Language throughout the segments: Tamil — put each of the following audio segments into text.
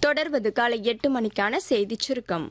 தொடர்வது காலை எட்டு மணிக்கான செய்திச் சுருக்கம்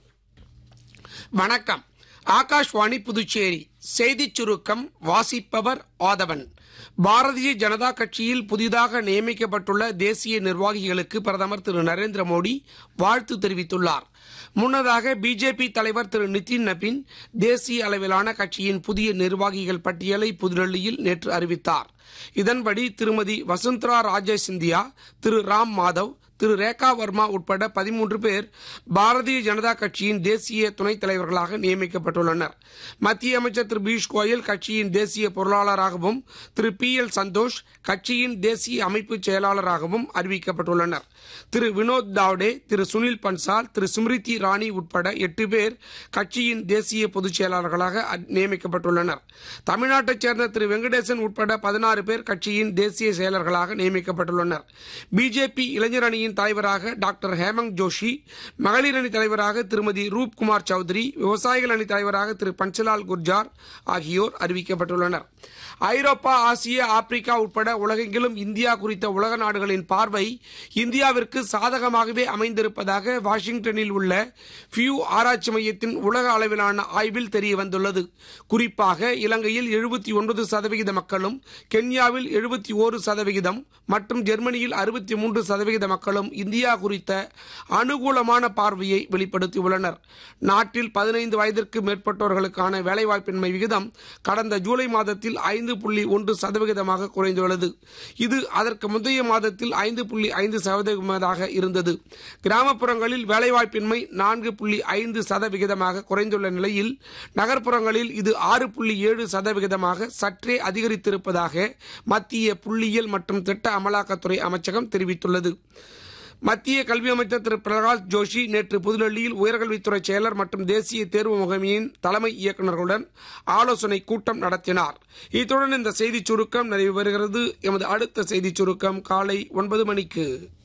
வணக்கம் ஆகாஷ்வாணி புதுச்சேரி செய்திச் சுருக்கம் வாசிப்பவர் ஆதவன் பாரதிய ஜனதா கட்சியில் புதிதாக நியமிக்கப்பட்டுள்ள தேசிய நிர்வாகிகளுக்கு பிரதமர் திரு நரேந்திர மோடி வாழ்த்து தெரிவித்துள்ளார் முன்னதாக பிஜேபி தலைவர் திரு நிதின் நபின் தேசிய அளவிலான கட்சியின் புதிய நிர்வாகிகள் பட்டியலை புதுடெல்லியில் நேற்று அறிவித்தார் இதன்படி திருமதி வசுந்தரா ராஜே சிந்தியா திரு ராம் மாதவ் திரு ரேகா வர்மா உட்பட பதிமூன்று பேர் பாரதிய ஜனதா கட்சியின் தேசிய துணைத் தலைவர்களாக நியமிக்கப்பட்டுள்ளனர் மத்திய அமைச்சர் திரு பியூஷ் கோயல் கட்சியின் தேசிய பொருளாளராகவும் திரு பி எல் சந்தோஷ் கட்சியின் தேசிய அமைப்பு செயலாளராகவும் அறிவிக்கப்பட்டுள்ளனர் திரு வினோத் தாவ்டே திரு சுனில் பன்சால் திரு ஸ்மிருதி ராணி உட்பட எட்டு பேர் கட்சியின் தேசிய பொதுச் செயலாளர்களாக அ- நியமிக்கப்பட்டுள்ளனர் தமிழ்நாட்டைச் சேர்ந்த திரு வெங்கடேசன் உட்பட பதினாறு பேர் கட்சியின் தேசிய செயலர்களாக நியமிக்கப்பட்டுள்ளனர் பிஜேபி இளைஞர் அணியின் தலைவராக டாக்டர் ஹேமந்த் ஜோஷி மகளிர் அணி தலைவராக திருமதி ரூப் குமார் சௌத்ரி விவசாயிகள் அணி தலைவராக திரு பன்சலால் குர்ஜார் ஆகியோர் அறிவிக்கப்பட்டுள்ளனர் ஐரோப்பா ஆசியா ஆப்பிரிக்கா உட்பட உலகெங்கிலும் இந்தியா குறித்த உலக நாடுகளின் பார்வை இந்தியாவிற்கு சாதகமாகவே அமைந்திருப்பதாக வாஷிங்டனில் உள்ள ஃபியூ ஆராய்ச்சி மையத்தின் உலக அளவிலான ஆய்வில் தெரிய வந்துள்ளது குறிப்பாக இலங்கையில் எழுபத்தி ஒன்பது சதவிகித மக்களும் கென்யாவில் எழுபத்தி ஓரு சதவிகிதம் மற்றும் ஜெர்மனியில் அறுபத்தி மூன்று சதவிகித மக்களும் இந்தியா குறித்த அனுகூலமான பார்வையை வெளிப்படுத்தியுள்ளனர் நாட்டில் பதினைந்து வயதிற்கு மேற்பட்டோர்களுக்கான வேலைவாய்ப்பின்மை விகிதம் கடந்த ஜூலை மாதத்தில் ஐந்து புள்ளி ஒன்று சதவிகிதமாக குறைந்துள்ளது இது அதற்கு முந்தைய மாதத்தில் ஐந்து புள்ளி ஐந்து சதவிகிதமாக இருந்தது கிராமப்புறங்களில் வேலைவாய்ப்பின்மை நான்கு புள்ளி ஐந்து சதவிகிதமாக குறைந்துள்ள நிலையில் நகர்ப்புறங்களில் இது ஆறு புள்ளி ஏழு சதவிகிதமாக சற்றே அதிகரித்திருப்பதாக மத்திய புள்ளியியல் மற்றும் திட்ட அமலாக்கத்துறை அமைச்சகம் தெரிவித்துள்ளது மத்திய கல்வி அமைச்சர் திரு பிரகாஷ் ஜோஷி நேற்று புதுடெல்லியில் உயர்கல்வித்துறை செயலர் மற்றும் தேசிய தேர்வு முகமையின் தலைமை இயக்குநர்களுடன் ஆலோசனை கூட்டம் நடத்தினார் இத்துடன் இந்த செய்திச் சுருக்கம் நிறைவு பெறுகிறது எமது அடுத்த செய்திச் சுருக்கம் காலை ஒன்பது மணிக்கு